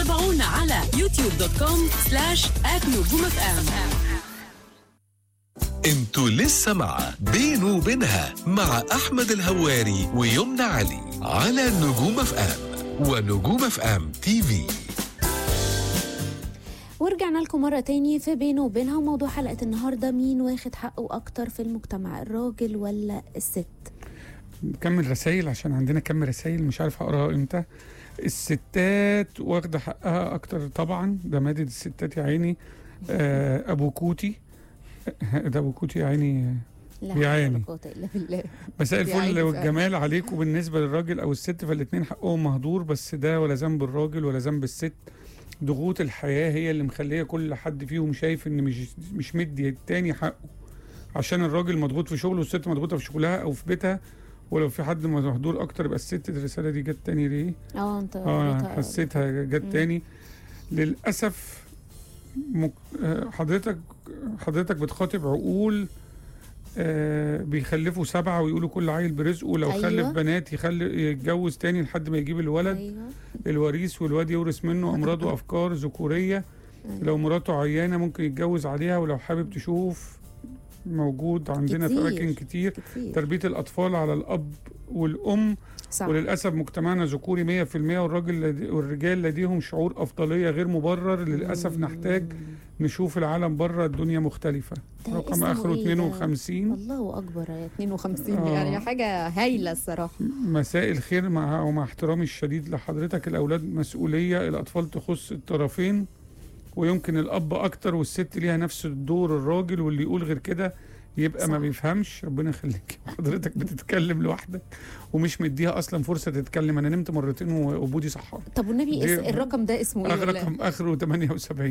تابعونا على يوتيوب دوت كوم سلاش نجوم اف ام انتوا لسه مع بينه وبينها مع احمد الهواري ويمنى علي على نجوم اف ام ونجوم اف ام تي في ورجعنا لكم مرة تاني في بينه وبينها وموضوع حلقة النهاردة مين واخد حقه أكتر في المجتمع الراجل ولا الست نكمل رسائل عشان عندنا كم رسائل مش عارف هقراها امتى الستات واخده حقها اكتر طبعا ده مادد الستات يا عيني آه ابو كوتي ده ابو كوتي يا عيني لا يا حول ولا عيني. قوة إلا بالله مساء يا الفل عيني والجمال عليكم بالنسبه للراجل او الست فالاتنين حقهم مهدور بس ده ولا ذنب الراجل ولا ذنب الست ضغوط الحياه هي اللي مخليه كل حد فيهم شايف ان مش مش مدي التاني حقه عشان الراجل مضغوط في شغله والست مضغوطه في شغلها او في بيتها ولو في حد مهدور اكتر يبقى الست الرساله دي جت تاني ليه؟ اه انت اه قريتها حسيتها جت مم. تاني للاسف مك... آه، حضرتك حضرتك بتخاطب عقول آه بيخلفوا سبعه ويقولوا كل عيل برزقه لو أيوة. خلف بنات يخلي يتجوز تاني لحد ما يجيب الولد ايوه الوريث والواد يورث منه امراض وافكار ذكوريه أيوة. لو مراته عيانه ممكن يتجوز عليها ولو حابب تشوف موجود عندنا في كتير. اماكن كتير كتير تربيه الاطفال على الاب والام صح وللاسف مجتمعنا ذكوري 100% والراجل لدي والرجال لديهم شعور افضليه غير مبرر للاسف نحتاج نشوف العالم بره الدنيا مختلفه ده رقم اسمه اخره إيه ده؟ 52 الله اكبر يا 52 آه. يعني حاجه هايله الصراحه مساء الخير مع ومع احترامي الشديد لحضرتك الاولاد مسؤوليه الاطفال تخص الطرفين ويمكن الاب اكتر والست ليها نفس الدور الراجل واللي يقول غير كده يبقى ما صح. بيفهمش ربنا يخليك حضرتك بتتكلم لوحدك ومش مديها اصلا فرصه تتكلم انا نمت مرتين وابودي صحى طب والنبي دي- اس... الرقم ده اسمه ايه اخر ولا رقم اخره 78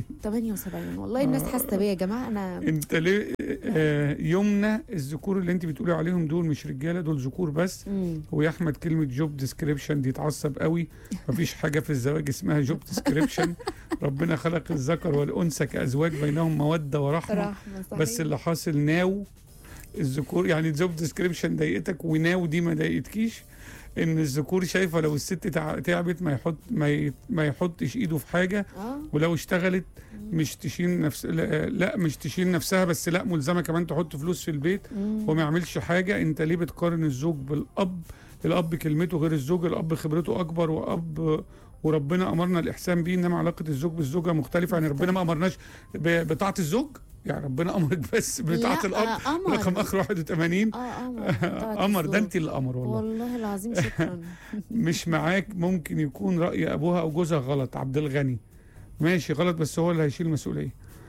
78 والله الناس آه. حاسه بيا يا جماعه انا انت ليه آه يمنى الذكور اللي انت بتقولي عليهم دول مش رجاله دول ذكور بس مم. ويا احمد كلمه جوب ديسكريبشن دي اتعصب قوي مفيش حاجه في الزواج اسمها جوب ديسكريبشن ربنا خلق الذكر والانثى كازواج بينهم موده ورحمه رحمه صحيح بس اللي حاصل ناو الذكور يعني جوب ديسكريبشن ضايقتك وناو دي ما ضايقتكيش ان الذكور شايفه لو الست تع- تعبت ما يحط ما ي- ما يحطش ايده في حاجه اه ولو اشتغلت مش تشيل نفس لا, لا مش تشيل نفسها بس لا ملزمه كمان تحط فلوس في البيت مم. وما يعملش حاجه انت ليه بتقارن الزوج بالاب الاب كلمته غير الزوج الاب خبرته اكبر واب وربنا امرنا الاحسان بيه انما علاقه الزوج بالزوجه مختلفه يعني ربنا ما امرناش ب- بطاعه الزوج يعني ربنا امرك بس بطاعه لا، الاب قمر. رقم اخر 81 اه قمر بتاعت قمر ده الزوج. انت اللي قمر والله والله العظيم شكرا مش معاك ممكن يكون راي ابوها او جوزها غلط عبد الغني ماشي غلط بس هو اللي هيشيل المسؤوليه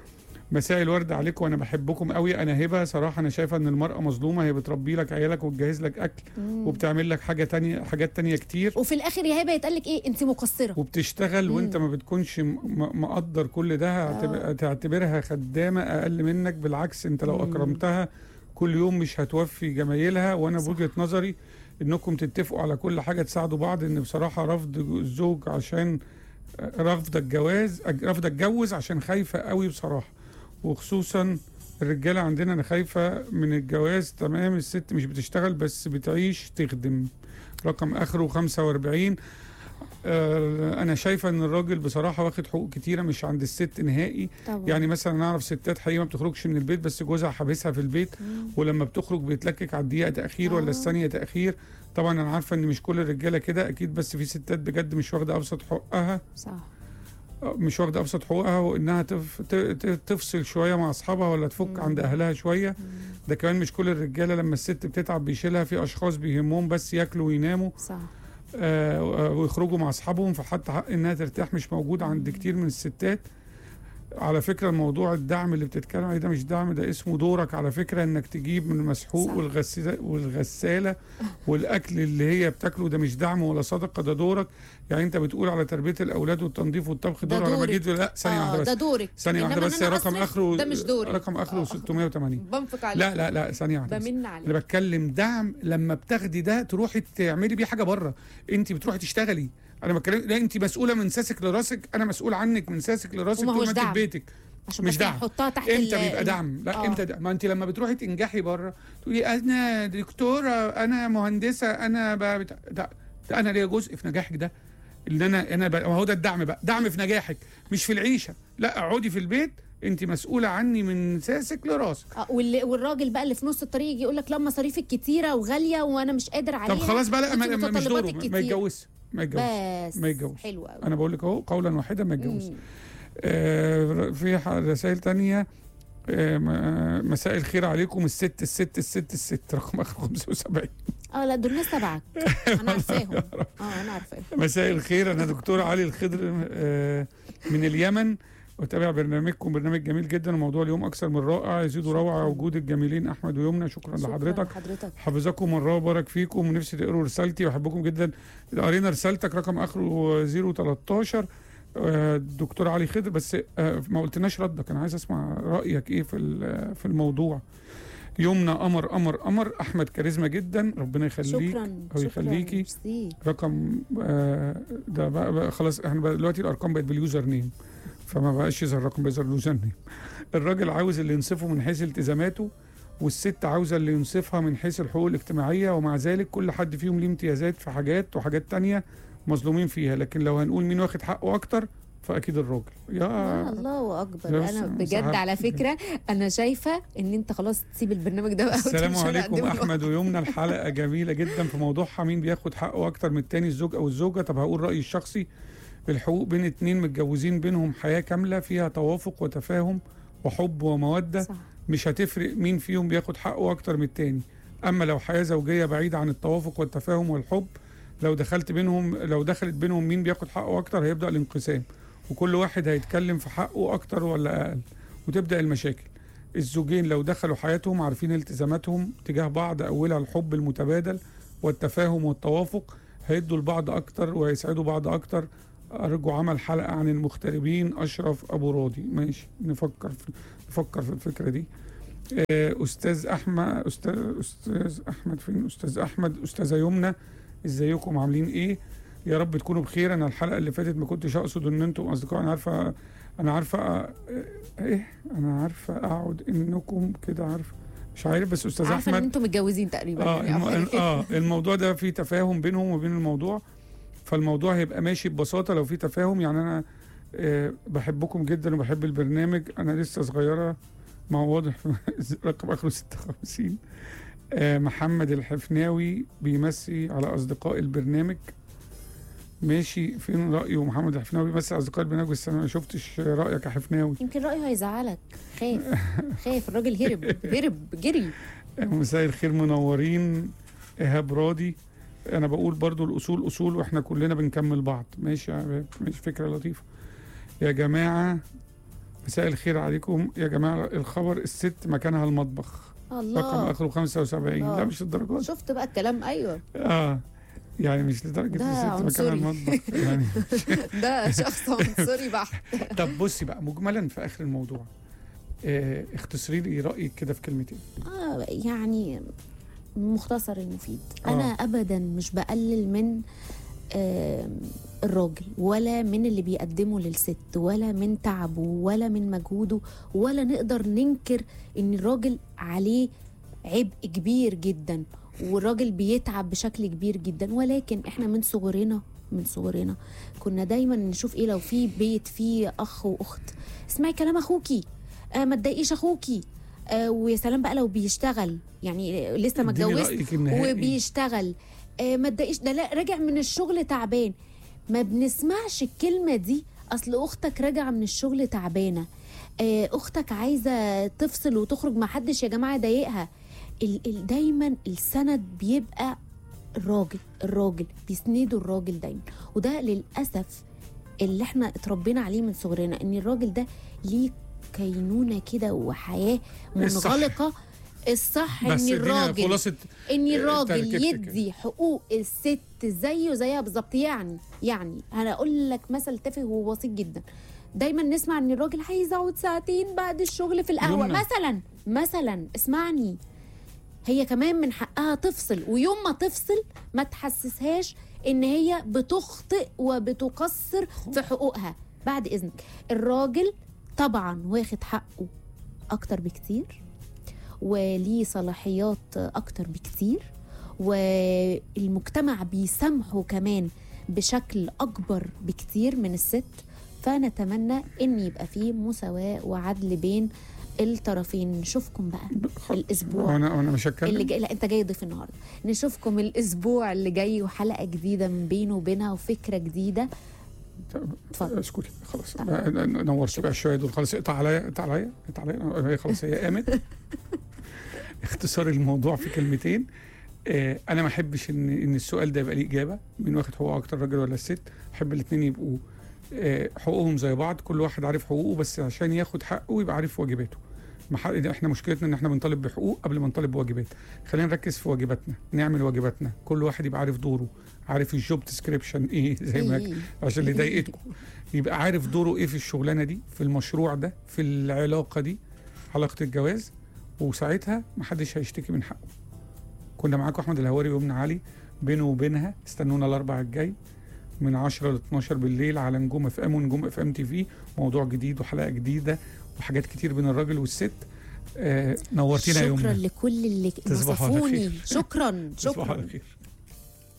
مساء الورد عليكم وانا بحبكم قوي انا هبه صراحه انا شايفه ان المراه مظلومه هي بتربي لك عيالك وتجهز لك اكل مم. وبتعمل لك حاجه تانية حاجات تانية كتير وفي الاخر يا هبه يتقال لك ايه انت مقصره وبتشتغل وانت مم. ما بتكونش م- م- مقدر كل ده هتبقى- تعتبرها خدامه اقل منك بالعكس انت لو مم. اكرمتها كل يوم مش هتوفي جمايلها وانا صح. بوجهه نظري انكم تتفقوا على كل حاجه تساعدوا بعض ان بصراحه رفض الزوج عشان رفض الجواز رفض اتجوز عشان خايفه قوي بصراحه وخصوصا الرجاله عندنا انا خايفه من الجواز تمام الست مش بتشتغل بس بتعيش تخدم رقم اخره 45 آه، انا شايفه ان الراجل بصراحه واخد حقوق كتيره مش عند الست نهائي طبعا يعني مثلا نعرف ستات حقيقه ما بتخرجش من البيت بس جوزها حابسها في البيت مم. ولما بتخرج بيتلكك على الدقيقه تاخير ولا آه. الثانيه تاخير طبعا انا عارفه ان مش كل الرجاله كده اكيد بس في ستات بجد مش واخده ابسط حقها صح مش واخده ابسط حقوقها وانها تف... ت- ت- تفصل شويه مع اصحابها ولا تفك مم. عند اهلها شويه مم. ده كمان مش كل الرجاله لما الست بتتعب بيشيلها في اشخاص بيهمهم بس ياكلوا ويناموا صح آه، ويخرجوا مع اصحابهم فحتى حق انها ترتاح مش موجود عند كتير من الستات على فكره الموضوع الدعم اللي بتتكلم عليه ده مش دعم ده اسمه دورك على فكره انك تجيب من المسحوق صح. والغسالة والغساله والاكل اللي هي بتاكله ده مش دعم ولا صدقه ده دورك يعني انت بتقول على تربيه الاولاد والتنظيف والطبخ ده دور انا دورك. بجيب لا ثانيه واحده آه بس ده دورك ثانيه واحده إنما بس إن أنا رقم أصرف، اخره ده مش دوري رقم اخره آه. 680 بنفق عليك لا لا لا ثانيه واحده بس. بمن انا عليك بتكلم دعم لما بتاخدي ده تروحي تعملي بيه حاجه بره انت بتروحي تشتغلي انا بتكلم لا انت مسؤوله من ساسك لراسك انا مسؤول عنك من ساسك لراسك وما طول هوش ما انت دعم. في بيتك عشان مش بس دعم. نحطها تحت امتى ال- بيبقى ال- دعم لا آه. امتى دعم ما انت لما بتروحي تنجحي بره تقولي انا دكتوره انا مهندسه انا ب... بتاع- ده, ده انا ليا جزء في نجاحك ده ان انا انا بقى هو ده الدعم بقى دعم في نجاحك مش في العيشه لا اقعدي في البيت انت مسؤوله عني من ساسك لراسك آه، واللي- والراجل بقى اللي في نص الطريق يجي يقول لك لا مصاريفك كتيره وغاليه وانا مش قادر عليها طب خلاص بقى لا وأنت ما- ما- مش متطلباتك دوره ما كتير. يتجوزش ما يتجوزش بس ما يتجوزش. حلو قوي انا بقول لك اهو قولا واحدا ما يتجوزش مم. آه في ح- رسائل تانية آه م- مساء الخير عليكم الست الست الست الست رقم اخر 75 اه لا دول ناس تبعك انا عارفاهم اه انا عارفاهم مساء الخير انا دكتور علي الخضر آه، من اليمن وتابع برنامجكم برنامج جميل جدا وموضوع اليوم اكثر من رائع يزيد روعه وجود الجميلين احمد ويمنى شكرا, شكراً لحضرتك لحضرتك حفظكم الله وبارك فيكم ونفسي تقروا رسالتي واحبكم جدا قرينا رسالتك رقم اخره 013 آه، دكتور علي خضر بس آه، ما قلتناش ردك انا عايز اسمع رايك ايه في ال- في الموضوع يمنى قمر قمر قمر احمد كاريزما جدا ربنا يخليك شكرا او شكرا يخليكي ميرسي. رقم آه، ده بقى, بقى خلاص احنا بقى دلوقتي الارقام بقت باليوزر نيم فما بقاش يظهر رقم بيظهر اليوزر نيم الراجل عاوز اللي ينصفه من حيث التزاماته والست عاوزه اللي ينصفها من حيث الحقوق الاجتماعيه ومع ذلك كل حد فيهم ليه امتيازات في حاجات وحاجات تانية مظلومين فيها لكن لو هنقول مين واخد حقه اكتر فاكيد الراجل يا آه الله اكبر بس انا بجد صعب. على فكره انا شايفه ان انت خلاص تسيب البرنامج ده بقى السلام وتمشي عليكم نقدمه احمد ويمنى الحلقه جميله جدا في موضوعها مين بياخد حقه اكتر من التاني الزوج او الزوجه طب هقول رايي الشخصي الحقوق بين اتنين متجوزين بينهم حياه كامله فيها توافق وتفاهم وحب وموده صح مش هتفرق مين فيهم بياخد حقه اكتر من التاني اما لو حياه زوجيه بعيده عن التوافق والتفاهم والحب لو دخلت بينهم لو دخلت بينهم مين بياخد حقه اكتر هيبدا الانقسام وكل واحد هيتكلم في حقه اكتر ولا اقل وتبدا المشاكل الزوجين لو دخلوا حياتهم عارفين التزاماتهم تجاه بعض اولها الحب المتبادل والتفاهم والتوافق هيدوا لبعض اكتر وهيسعدوا بعض اكتر ارجو عمل حلقه عن المغتربين اشرف ابو راضي ماشي نفكر في نفكر في الفكره دي آه، استاذ احمد استاذ استاذ احمد فين استاذ احمد استاذه يمنى ازيكم عاملين ايه يا رب تكونوا بخير انا الحلقه اللي فاتت ما كنتش اقصد ان انتم اصدقاء انا عارفه انا عارفه آه، ايه انا عارفه اقعد انكم كده عارفه مش عارف بس استاذ عارفه ان احمد انتم متجوزين تقريبا اه يعني أو الم... حاجة كده. اه الموضوع ده فيه تفاهم بينهم وبين الموضوع فالموضوع هيبقى ماشي ببساطه لو في تفاهم يعني انا آه بحبكم جدا وبحب البرنامج انا لسه صغيره ما هو واضح رقم اخره 56 آه محمد الحفناوي بيمسي على اصدقاء البرنامج ماشي فين رايه محمد الحفناوي بيمسي على اصدقاء البرنامج بس انا ما شفتش رايك يا حفناوي يمكن رايه هيزعلك خايف خايف الراجل هرب هرب جري مساء الخير منورين ايهاب راضي انا بقول برضو الاصول اصول واحنا كلنا بنكمل بعض ماشي يا شباب، ماشي فكره لطيفه يا جماعه مساء الخير عليكم يا جماعه الخبر الست مكانها المطبخ رقم الله اخره 75 الله. لا مش الدرجات شفت بقى الكلام ايوه اه يعني مش لدرجه ده الست مكانها عنصري. المطبخ يعني ده شخص عنصري بحت طب بصي بقى مجملا في اخر الموضوع آه اختصري لي رايك كده في كلمتين آه يعني مختصر المفيد آه. انا ابدا مش بقلل من آه الراجل ولا من اللي بيقدمه للست ولا من تعبه ولا من مجهوده ولا نقدر ننكر ان الراجل عليه عبء كبير جدا والراجل بيتعب بشكل كبير جدا ولكن احنا من صغرنا من صغرنا كنا دايما نشوف ايه لو في بيت فيه اخ واخت اسمعي كلام اخوكي آه ما تضايقيش اخوكي آه ويا سلام بقى لو بيشتغل يعني لسه ما اديني اتجوزت رأيك النهائي. وبيشتغل آه ما تضايقيش ده لا راجع من الشغل تعبان ما بنسمعش الكلمه دي اصل اختك راجعه من الشغل تعبانه آه اختك عايزه تفصل وتخرج ما حدش يا جماعه يضايقها ال- ال- دايما السند بيبقى الراجل الراجل بيسندوا الراجل دايما وده للاسف اللي احنا اتربينا عليه من صغرنا ان الراجل ده ليه كينونه كده وحياه الصح. منغلقه الصح بس ان ادينا الراجل خلاصه ان آه، الراجل تركيبتك يدي حقوق الست زيه زيها بالظبط يعني يعني انا اقول لك مثل تافه وبسيط جدا دايما نسمع ان الراجل عايز يقعد ساعتين بعد الشغل في القهوه يمنى. مثلا مثلا اسمعني هي كمان من حقها تفصل ويوم ما تفصل ما تحسسهاش ان هي بتخطئ وبتقصر في حقوقها بعد اذنك الراجل طبعا واخد حقه اكتر بكتير وليه صلاحيات اكتر بكتير والمجتمع بيسامحه كمان بشكل اكبر بكتير من الست فنتمنى ان يبقى فيه مساواه وعدل بين الطرفين نشوفكم بقى الاسبوع انا انا مش هتكلم اللي جاي لا انت جاي ضيف النهارده نشوفكم الاسبوع اللي جاي وحلقه جديده من بينه وبينها وفكره جديده اتفضل. اسكتي خلاص تمام. بقى- نورت بقى شويه دول خلاص اقطع عليا اقطع عليا اقطع عليا هي خلاص هي قامت اختصار الموضوع في كلمتين آه انا ما احبش ان ان السؤال ده يبقى ليه اجابه مين واخد حقوقه اكتر الراجل ولا الست احب الاثنين يبقوا آه حقوقهم زي بعض كل واحد عارف حقوقه بس عشان ياخد حقه يبقى عارف واجباته ما ح- احنا مشكلتنا ان احنا بنطالب بحقوق قبل ما نطالب بواجبات خلينا نركز في واجباتنا نعمل واجباتنا كل واحد يبقى عارف دوره عارف الجوب ديسكريبشن ايه زي ما إيه. عشان اللي ضايقتكم يبقى عارف دوره ايه في الشغلانه دي في المشروع ده في العلاقه دي علاقه الجواز وساعتها محدش هيشتكي من حقه كنا معاكم احمد الهواري وابن علي بينه وبينها استنونا الاربع الجاي من 10 ل 12 بالليل على نجوم اف ام ونجوم اف ام تي في موضوع جديد وحلقه جديده وحاجات كتير بين الراجل والست آه نورتينا يا شكرا يومنا لكل اللي تصبحوا على نصفوني خير. شكرا تصبحوا شكرا على خير